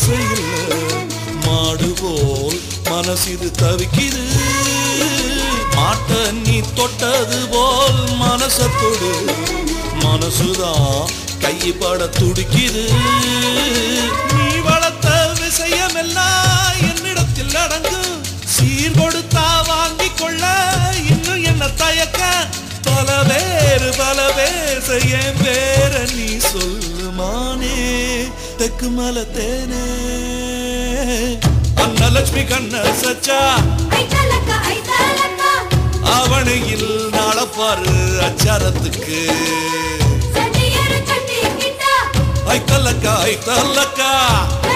ஆசை இல்ல மாடு போல் மனசிது தவிக்குது மாட்ட நீ தொட்டது போல் மனச தொடு மனசுதான் கைப்பட துடிக்குது நீ வளர்த்த விஷயம் எல்லாம் என்னிடத்தில் அடங்கும் சீர் கொடுத்தா வாங்கிக் கொள்ள இன்னும் என்ன தயக்க பல வேறு பல பேச என் பேர நீ சொல்லுமானே தெக்கு மல தேனே அன்னலட்சுமி கண்ண சச்சா ஐதலக்கா ஐதலக்கா அவனையில் நாளப்பாரு அச்சாரத்துக்கு சண்டியரு சண்டி கிட்டா ஐத்தல்லக்கா ஐத்தல்லக்கா ல